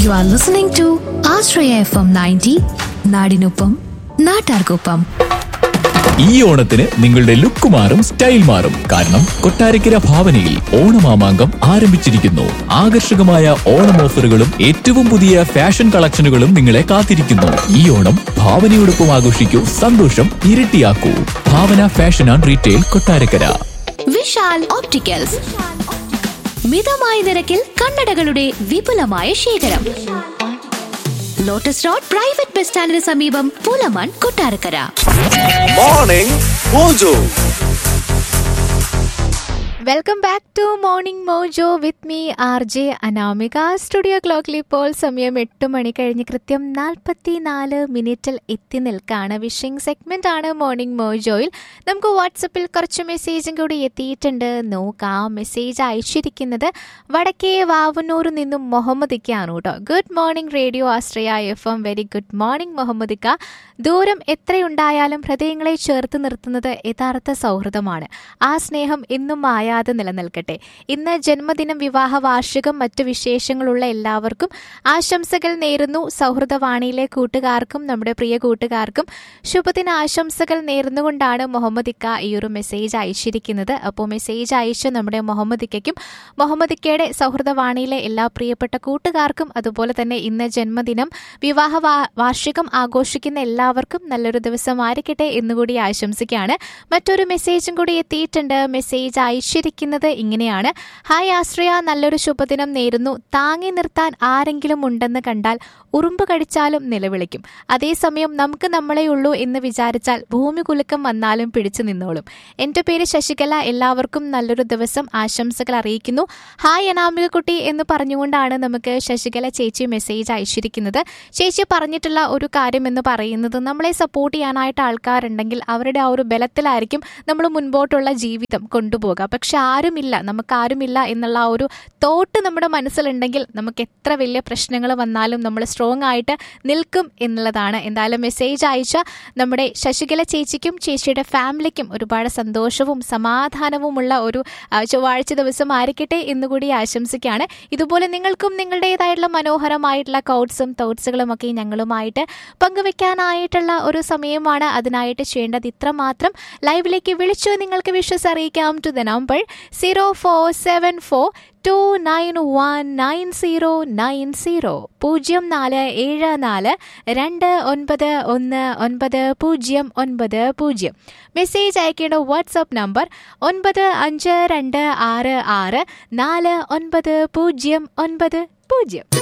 You are listening to Ashraya FM 90, നാടിനൊപ്പം നാട്ടാർക്കൊപ്പം ഈ ഓണത്തിന് നിങ്ങളുടെ ലുക്ക് മാറും സ്റ്റൈൽ മാറും കാരണം കൊട്ടാരക്കര ഭാവനയിൽ ഓണമാമാങ്കം ആരംഭിച്ചിരിക്കുന്നു ആകർഷകമായ ഓണം ഓഫറുകളും ഏറ്റവും പുതിയ ഫാഷൻ കളക്ഷനുകളും നിങ്ങളെ കാത്തിരിക്കുന്നു ഈ ഓണം ഭാവനയോടൊപ്പം ആഘോഷിക്കൂ സന്തോഷം ഇരട്ടിയാക്കൂ Bhavana fashion and retail Kottarakkara Vishal opticals മിതമായ നിരക്കിൽ കണ്ണടകളുടെ വിപുലമായ ശേഖരം ലോട്ടസ് റോഡ് പ്രൈവറ്റ് ബസ് സ്റ്റാൻഡിന് സമീപം Pulamon Kottarakkara Morning Mojo. Welcome back to Morning Mojo with me R J Anamika studio ക്ലോക്കിൽ ഇപ്പോൾ സമയം എട്ട് മണി കഴിഞ്ഞ് കൃത്യം നാൽപ്പത്തി നാല് മിനിറ്റിൽ എത്തി നിൽക്കാണ് വിഷിംഗ് സെഗ്മെന്റ് ആണ് മോർണിംഗ് മോജോയിൽ നമുക്ക് വാട്സപ്പിൽ കുറച്ച് മെസ്സേജും കൂടി എത്തിയിട്ടുണ്ട് നോക്കാം മെസ്സേജ് അയച്ചിരിക്കുന്നത് വടക്കേ വാവന്നൂരിൽ നിന്നും മുഹമ്മദിക്കാണ് കേട്ടോ good morning radio Ashraya F M very good morning മുഹമ്മദിക്ക ദൂരം എത്രയുണ്ടായാലും ഹൃദയങ്ങളെ ചേർത്ത് നിർത്തുന്നത് യഥാർത്ഥ സൗഹൃദമാണ് ആ സ്നേഹം എന്നും മായാതെ നിലനിൽക്കട്ടെ ഇന്ന് ജന്മദിനം വിവാഹ വാർഷികം മറ്റു വിശേഷങ്ങളുള്ള എല്ലാവർക്കും ആശംസകൾ നേരുന്നു സൗഹൃദവാണിയിലെ കൂട്ടുകാർക്കും നമ്മുടെ പ്രിയ കൂട്ടുകാർക്കും ശുഭദിന ആശംസകൾ നേർന്നുകൊണ്ടാണ് മുഹമ്മദ് ഇക്ക ഈ ഒരു മെസ്സേജ് അയച്ചിരിക്കുന്നത് അപ്പോൾ മെസ്സേജ് അയച്ച നമ്മുടെ മുഹമ്മദ് ഇക്കയ്ക്കും മുഹമ്മദ് ഇക്കയുടെ സൗഹൃദവാണിയിലെ എല്ലാ പ്രിയപ്പെട്ട കൂട്ടുകാർക്കും അതുപോലെ തന്നെ ഇന്ന് ജന്മദിനം വിവാഹ വാ- വാർഷികം ആഘോഷിക്കുന്ന എല്ലാവർക്കും നല്ലൊരു ദിവസമായിരിക്കട്ടെ എന്നുകൂടി ആശംസിക്കുകയാണ് മറ്റൊരു മെസ്സേജും കൂടി എത്തിയിട്ടുണ്ട് മെസ്സേജ് അയച്ചിരിക്കുന്നത് ഇങ്ങനെയാണ് ഹായ് ആശ്രയ നല്ലൊരു ശുഭദിനം നേരുന്നു താങ്ങി നിർത്താൻ ആരെങ്കിലും ഉണ്ടെന്ന് കണ്ടാൽ ഉറുമ്പ് കടിച്ചാലും നിലവിളിക്കും അതേസമയം നമുക്ക് നമ്മളെ ഉള്ളൂ എന്ന് വിചാരിച്ചാൽ ഭൂമി കുലുക്കം വന്നാലും പിടിച്ചു നിന്നോളും എൻ്റെ പേര് ശശികല എല്ലാവർക്കും നല്ലൊരു ദിവസം ആശംസകൾ അറിയിക്കുന്നു ഹായ് അനാമിക കുട്ടി എന്ന് പറഞ്ഞുകൊണ്ടാണ് നമുക്ക് ശശികല ചേച്ചി മെസ്സേജ് അയച്ചിരിക്കുന്നത് ചേച്ചി പറഞ്ഞിട്ടുള്ള ഒരു കാര്യം എന്ന് പറയുന്നത് നമ്മളെ സപ്പോർട്ട് ചെയ്യാനായിട്ട് ആൾക്കാരുണ്ടെങ്കിൽ അവരുടെ ആ ഒരു ബലത്തിലായിരിക്കും നമ്മൾ മുൻപോട്ടുള്ള ജീവിതം കൊണ്ടുപോകുക പക്ഷെ ആരുമില്ല നമുക്ക് ആരുമില്ല എന്നുള്ള ആ ഒരു തോട്ട് നമ്മുടെ മനസ്സിലുണ്ടെങ്കിൽ നമുക്ക് എത്ര വലിയ പ്രശ്നങ്ങൾ വന്നാലും നമ്മൾ സ്ട്രോങ് ആയിട്ട് നിൽക്കും എന്നുള്ളതാണ് എന്തായാലും മെസ്സേജ് അയച്ച നമ്മുടെ ശശികല ചേച്ചിക്കും ചേച്ചിയുടെ ഫാമിലിക്കും ഒരുപാട് സന്തോഷവും സമാധാനവുമുള്ള ഒരു ആ, ചൊവ്വാഴ്ച ദിവസം ആയിരിക്കട്ടെ എന്നുകൂടി ആശംസിക്കുകയാണ് ഇതുപോലെ നിങ്ങൾക്കും നിങ്ങളുടേതായിട്ടുള്ള മനോഹരമായിട്ടുള്ള കോട്ട്സും തോട്ട്സുകളും ഒക്കെ ഞങ്ങളുമായിട്ട് പങ്കുവെക്കാനായിട്ടുള്ള ഒരു സമയമാണ് അതിനായിട്ട് ചെയ്യേണ്ടത് ഇത്രമാത്രം ലൈവിലേക്ക് വിളിച്ചു നിങ്ങൾക്ക് വിഷസ് അറിയിക്കാം to the number zero four seven four two nine one nine zero nine zero പൂജ്യം നാല് ഏഴ് നാല് രണ്ട് ഒൻപത് ഒന്ന് ഒൻപത് പൂജ്യം ഒൻപത് പൂജ്യം മെസ്സേജ് അയക്കേണ്ട വാട്സപ്പ് നമ്പർ ഒൻപത് അഞ്ച് രണ്ട് ആറ് ആറ് നാല് ഒൻപത് പൂജ്യം ഒൻപത് പൂജ്യം